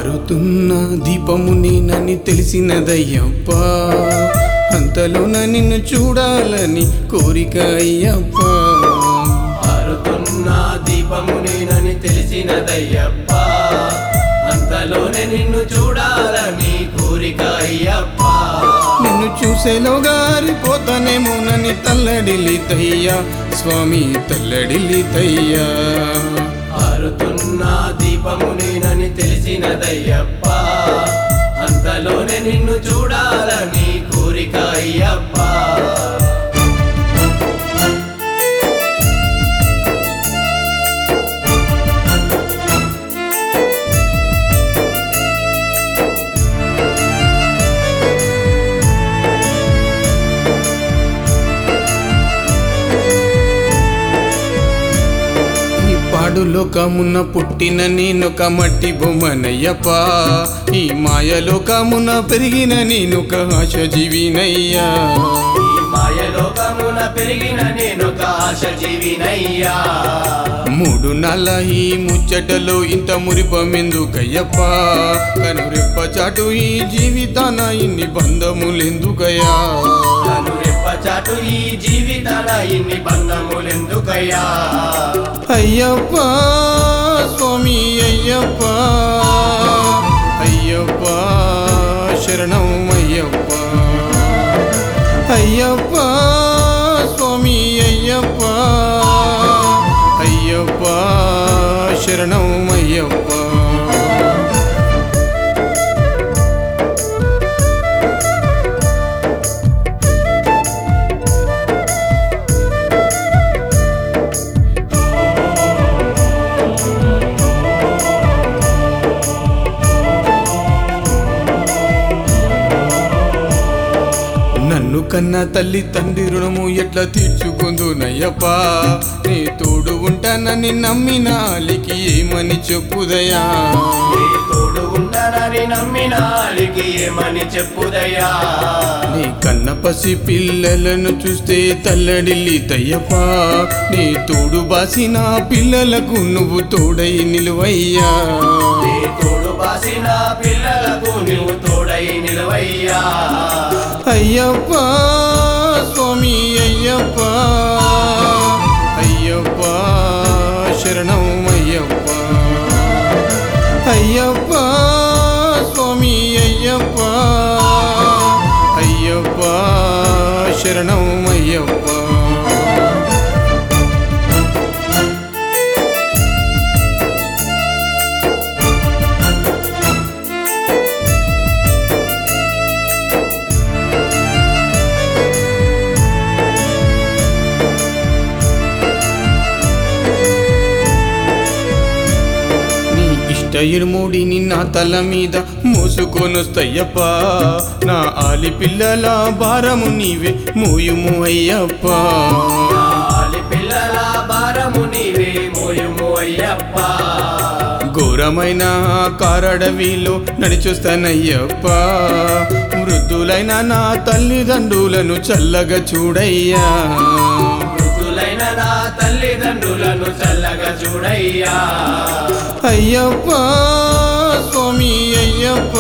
ఆరుతున్న దీపము నేనని తెలిసినదయ్యప్ప అంతలోన నిన్ను చూడాలని కోరిక అయ్యప్ప ఆరుతున్న దీపము నేనని తెలిసినదయ్యప్ప అంతలోనే నిన్ను చూడాలని కోరిక అయ్యప్ప నిన్ను చూసేలో గారిపోతానేమోనని తల్లడిల్లితయ్యా స్వామి తల్లడిల్లితయ్యా ఆరుతున్న దీపము నేనని తెలిసినదయ్యప్ప అంతలోనే నిన్ను చూడాలని కోరిక అయ్యప్ప ఈ పాడులోకమున పుట్టిన నేనొక మట్టి బొమ్మనయ్యప్ప ఈ మాయలోకమున పెరిగిన నేనొక ఆశ జీవినయ్యా ఈ మాయలోకమున పెరిగిన నేనొక ఆశ జీవినయ్యా మూడు నల్ల ఈ ముచ్చటలో ఇంత మురిపమెందుకయ్యప్ప కనురెప్ప చాటు ఈ జీవితాన ఇన్ని బంధములెందుకయ్యా నన్ను రెప్పచాటు ఈ జీవితాన ఇన్ని బంధములెందుకయ్యా అయ్యప్ప స్వామి అయ్యప్ప అయ్యప్ప శరణం అయ్యప్ప అయ్యప్ప స్వామి అయ్యప్ప అయ్యప్ప శరణం అయ్యప్ప నన్ను కన్న తల్లి తండ్రి రుణము ఎట్లా తీర్చుకుందునయ్యప్ప నీ తోడు ఉంటానని నమ్మిన అలికి ఏమని చెప్పుదయా నీ తోడు ఉండనని నమ్మిన ఆలికి ఏమని చెప్పుదయ్యా నీ కన్న పసి పిల్లలను చూస్తే తల్లడిల్లి తయ్యప్ప నీ తోడు బాసిన పిల్లలకు నువ్వు తోడై నిలువయ్యా నీ తోడు బాసిన పిల్లలకు నువ్వు తోడై నిలవయ్యా అయ్యప్ప స్వామి అయ్యప్ప అయ్యప్ప శరణం అయ్యప్ప అయ్యప్ప స్వామి అయ్యప్ప అయ్యప్ప శరణం అయ్యప్ప నీ ఇష్ట ఇరుముడిని నా తల మీద మోసుకొనొస్తయ్యప్ప నా ఆలి పిల్లల భారము నీవే మోయుము అయ్యప్ప ఆలి పిల్లల భారము నీవే మోయము అయ్యప్ప ఘోరమైన కారడవిలో నడిచొస్తానయ్యప్ప వృద్ధులైన నా తల్లిదండ్రులను చల్లగా చూడయ్యా మృతులైన నా తల్లిదండ్రులను చల్లగా చూడయ్యా అయ్యప్ప స్వామి అయ్యప్ప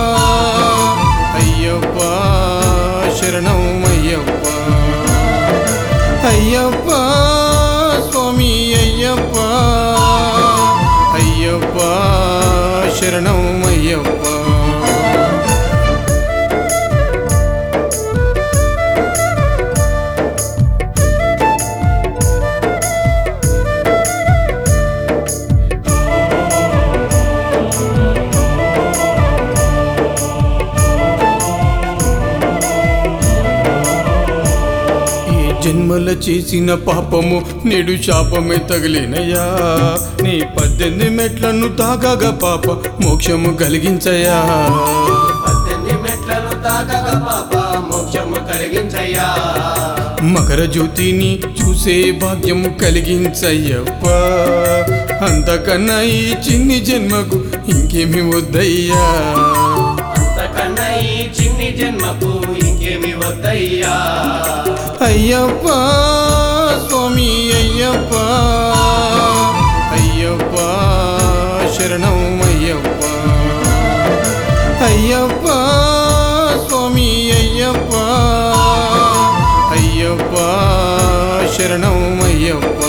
అయ్యప్ప శరణం అయ్యప్ప అయ్యప్ప స్వామి అయ్యప్ప అయ్యప్ప శరణం అయ్యప్ప ఈ జన్మల చేసిన పాపము నేడు శాపమే తగిలినయా నీ పద్దెనిమిది మెట్లను తాగగా పాప మోక్షము కలిగించయా పద్దెనిమిది మెట్లను తాకక పాప మోక్షము కలిగించయ్యా మకర జ్యోతిని చూసే భాగ్యము కలిగించయ్యప్ప అంతకన్నా ఈ చిన్ని జన్మకు ఇంకేమి వద్దయ్యా అంతకన్నా ఈ చిన్ని జన్మకు ఇంకేమి వద్దయ్యా అయ్యప్ప స్వామి అయ్యప్ప అయ్యప్ప శరణం అయ్యప్ప అయ్యప్ప స్వామి అయ్యప్ప అయ్యప్ప శరణం అయ్యప్ప